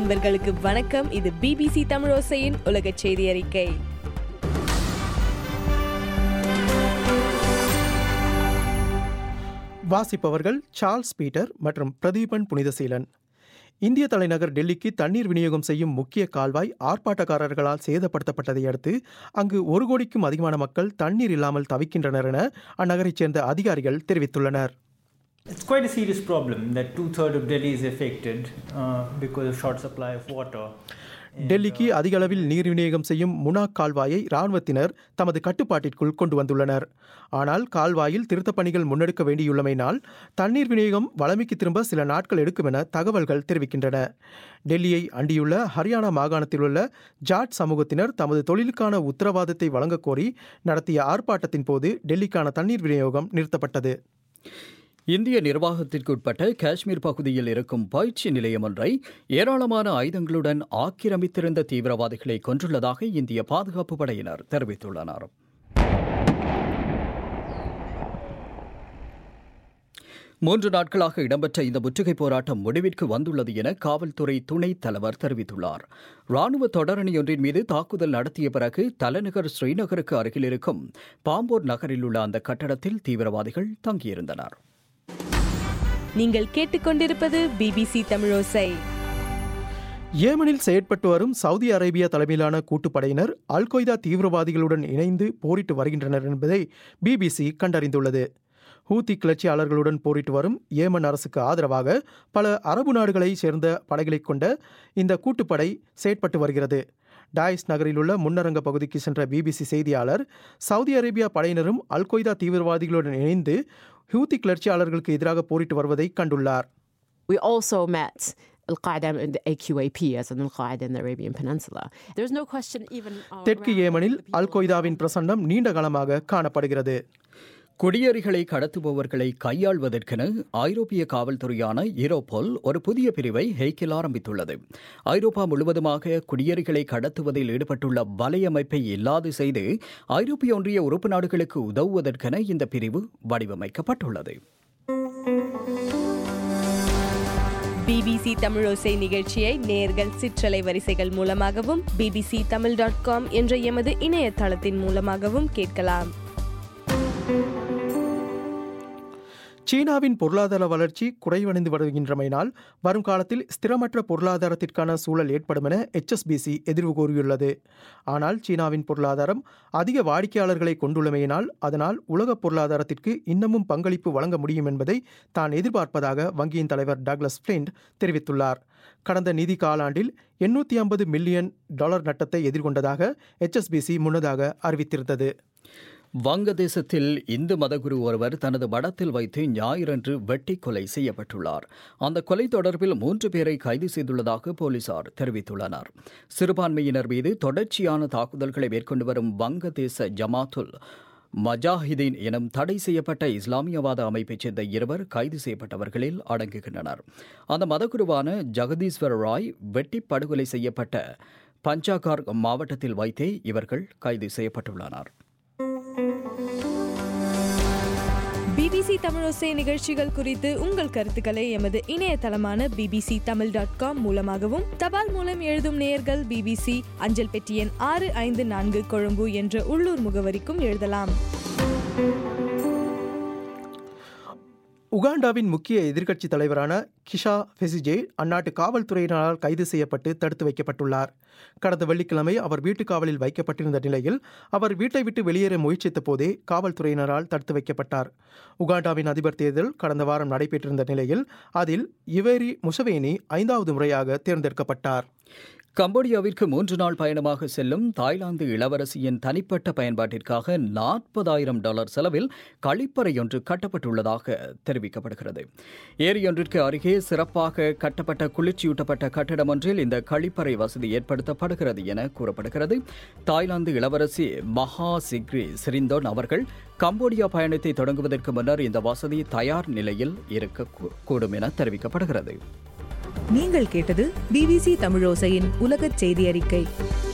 அன்பர்களுக்கு வணக்கம் இது பிபிசி தமிழோசையின் உலக செய்தி அறிக்கை வாசிப்பவர்கள் சார்ல்ஸ் பீட்டர் மற்றும் பிரதீபன் புனிதசீலன் இந்திய தலைநகர் டெல்லிக்கு தண்ணீர் விநியோகம் செய்யும் முக்கிய கால்வாய் ஆர்ப்பாட்டக்காரர்களால் சேதப்படுத்தப்பட்டதை அடுத்து அங்கு ஒரு கோடிக்கும் அதிகமான மக்கள் தண்ணீர் இல்லாமல் தவிக்கின்றனர் என அந்நகரைச் சேர்ந்த அதிகாரிகள் தெரிவித்துள்ளனர் It's quite a serious problem that two thirds of Delhi is affected uh, because of short supply of water. டெல்லிக்கு அதிக அளவில் நீர் விநியோகம் செய்யும் முனாக் கால்வாயை இராணுவத்தினர் தமது கட்டுப்பாட்டிற்குள் கொண்டு வந்துள்ளனர் ஆனால் கால்வாயில் திருத்தப் பணிகள் முன்னெடுக்க வேண்டியுள்ளமையினால் தண்ணீர் விநியோகம் வளமைக்கு திரும்ப சில நாட்கள் எடுக்கும் என தகவல்கள் தெரிவிக்கின்றன டெல்லியை அண்டியுள்ள ஹரியானா மாகாணத்தில் உள்ள ஜாட் சமூகத்தினர் தமது தொழிலுக்கான உத்தரவாதத்தை வழங்கக் கோரி நடத்திய ஆர்ப்பாட்டத்தின் போது டெல்லிக்கான தண்ணீர் விநியோகம் நிறுத்தப்பட்டது இந்திய நிர்வாகத்திற்குட்பட்ட காஷ்மீர் பகுதியில் இருக்கும் பயிற்சி நிலையம் ஒன்றை ஏராளமான ஆயுதங்களுடன் ஆக்கிரமித்திருந்த தீவிரவாதிகளை கொன்றுள்ளதாக இந்திய பாதுகாப்பு படையினர் தெரிவித்துள்ளனர் மூன்று நாட்களாக இடம்பெற்ற இந்த முற்றுகை போராட்டம் முடிவிற்கு வந்துள்ளது என காவல்துறை துணைத் தலைவர் தெரிவித்துள்ளார் ராணுவ தொடரணியொன்றின் மீது தாக்குதல் நடத்திய பிறகு தலைநகர் ஸ்ரீநகருக்கு அருகில் இருக்கும் பாம்போர் நகரில் உள்ள அந்த கட்டடத்தில் தீவிரவாதிகள் தங்கியிருந்தனர் நீங்கள் கேட்டுக்கொண்டிருப்பது பிபிசி தமிழோசை ஏமனில் செயற்பட்டு வரும் சவுதி அரேபியா தலைமையிலான கூட்டுப்படையினர் அல் கொய்தா தீவிரவாதிகளுடன் இணைந்து போரிட்டு வருகின்றனர் என்பதை பிபிசி கண்டறிந்துள்ளது ஹூத்தி கிளர்ச்சியாளர்களுடன் போரிட்டு வரும் ஏமன் அரசுக்கு ஆதரவாக பல அரபு நாடுகளைச் சேர்ந்த படைகளைக் கொண்ட இந்த கூட்டுப்படை செயற்பட்டு வருகிறது டாய்ஸ் நகரில் உள்ள முன்னரங்க பகுதிக்கு சென்ற பிபிசி செய்தியாளர் சவுதி அரேபியா படையினரும் அல் கொய்தா தீவிரவாதிகளுடன் இணைந்து ஹூத்தி கிளர்ச்சியாளர்களுக்கு எதிராக போரிட்டு வருவதை கண்டுள்ளார் We also met Al Qaeda and the AQAP, as in Al Qaeda in the Arabian Peninsula. There's no question even. uh, தெற்கு around ஏமனில் the people அல் கொய்தாவின் பிரசன்னம் நீண்ட காலமாக காணப்படுகிறது குடியேறிகளை கடத்துபவர்களை கையாள்வதற்கென ஐரோப்பிய காவல்துறையான ஈரோப்போல் ஒரு புதிய பிரிவை ஹேக்கில் ஆரம்பித்துள்ளது ஐரோப்பா முழுவதுமாக குடியேறிகளை கடத்துவதில் ஈடுபட்டுள்ள வலையமைப்பை இல்லாது செய்து ஐரோப்பிய ஒன்றிய உறுப்பு நாடுகளுக்கு உதவுவதற்கென இந்த பிரிவு வடிவமைக்கப்பட்டுள்ளது பிபிசி தமிழோசை நிகழ்ச்சியை நேர்கள் சிற்றலை வரிசைகள் மூலமாகவும் பிபிசி தமிழ் டாட் காம் என்ற எமது இணையதளத்தின் மூலமாகவும் கேட்கலாம் சீனாவின் பொருளாதார வளர்ச்சி குறைவடைந்து வருகின்றமையினால் வரும் காலத்தில் ஸ்திரமற்ற பொருளாதாரத்திற்கான சூழல் ஏற்படும் என எச்எஸ்பிசி எதிர்வு கூறியுள்ளது ஆனால் சீனாவின் பொருளாதாரம் அதிக வாடிக்கையாளர்களை கொண்டுள்ளமையினால் அதனால் உலக பொருளாதாரத்திற்கு இன்னமும் பங்களிப்பு வழங்க முடியும் என்பதை தான் எதிர்பார்ப்பதாக வங்கியின் தலைவர் டாக்லஸ் பிளிண்ட் தெரிவித்துள்ளார் கடந்த நிதி காலாண்டில் எண்ணூற்றி ஐம்பது மில்லியன் டாலர் நட்டத்தை எதிர்கொண்டதாக எச்எஸ்பிசி முன்னதாக அறிவித்திருந்தது வங்கதேசத்தில் இந்து மதகுரு ஒருவர் தனது மடத்தில் வைத்து ஞாயிறன்று வெட்டி கொலை செய்யப்பட்டுள்ளார் அந்த கொலை தொடர்பில் மூன்று பேரை கைது செய்துள்ளதாக போலீசார் தெரிவித்துள்ளனர் சிறுபான்மையினர் மீது தொடர்ச்சியான தாக்குதல்களை மேற்கொண்டு வரும் வங்கதேச ஜமாத்துல் மஜாஹிதீன் எனும் தடை செய்யப்பட்ட இஸ்லாமியவாத அமைப்பைச் சேர்ந்த இருவர் கைது செய்யப்பட்டவர்களில் அடங்குகின்றனர் அந்த மதகுருவான ஜெகதீஸ்வர் ராய் வெட்டி படுகொலை செய்யப்பட்ட பஞ்சாகார் மாவட்டத்தில் வைத்தே இவர்கள் கைது செய்யப்பட்டுள்ளனர் பிபிசி தமிழோசை நிகழ்ச்சிகள் குறித்து உங்கள் கருத்துக்களை எமது இணையதளமான பிபிசி தமிழ் டாட் காம் மூலமாகவும் தபால் மூலம் எழுதும் நேயர்கள் பிபிசி அஞ்சல் பெட்டி எண் ஆறு ஐந்து நான்கு கொழும்பு என்ற உள்ளூர் முகவரிக்கும் எழுதலாம் உகாண்டாவின் முக்கிய எதிர்க்கட்சி தலைவரான கிஷா ஃபெசிஜே அந்நாட்டு காவல்துறையினரால் கைது செய்யப்பட்டு தடுத்து வைக்கப்பட்டுள்ளார் கடந்த வெள்ளிக்கிழமை அவர் வீட்டு காவலில் வைக்கப்பட்டிருந்த நிலையில் அவர் வீட்டை விட்டு வெளியேற முயற்சித்த போதே காவல்துறையினரால் தடுத்து வைக்கப்பட்டார் உகாண்டாவின் அதிபர் தேர்தல் கடந்த வாரம் நடைபெற்றிருந்த நிலையில் அதில் இவேரி முசவேனி ஐந்தாவது முறையாக தேர்ந்தெடுக்கப்பட்டார் கம்போடியாவிற்கு மூன்று நாள் பயணமாக செல்லும் தாய்லாந்து இளவரசியின் தனிப்பட்ட பயன்பாட்டிற்காக நாற்பதாயிரம் டாலர் செலவில் கழிப்பறை ஒன்று கட்டப்பட்டுள்ளதாக தெரிவிக்கப்படுகிறது ஏரியொன்றிற்கு அருகே சிறப்பாக கட்டப்பட்ட குளிர்ச்சியூட்டப்பட்ட கட்டிடம் ஒன்றில் இந்த கழிப்பறை வசதி ஏற்படுத்தப்படுகிறது என கூறப்படுகிறது தாய்லாந்து இளவரசி மகா சிக்ரி சிரிந்தோன் அவர்கள் கம்போடியா பயணத்தை தொடங்குவதற்கு முன்னர் இந்த வசதி தயார் நிலையில் இருக்கக்கூடும் என தெரிவிக்கப்படுகிறது நீங்கள் கேட்டது பிபிசி தமிழோசையின் உலகச் செய்தி அறிக்கை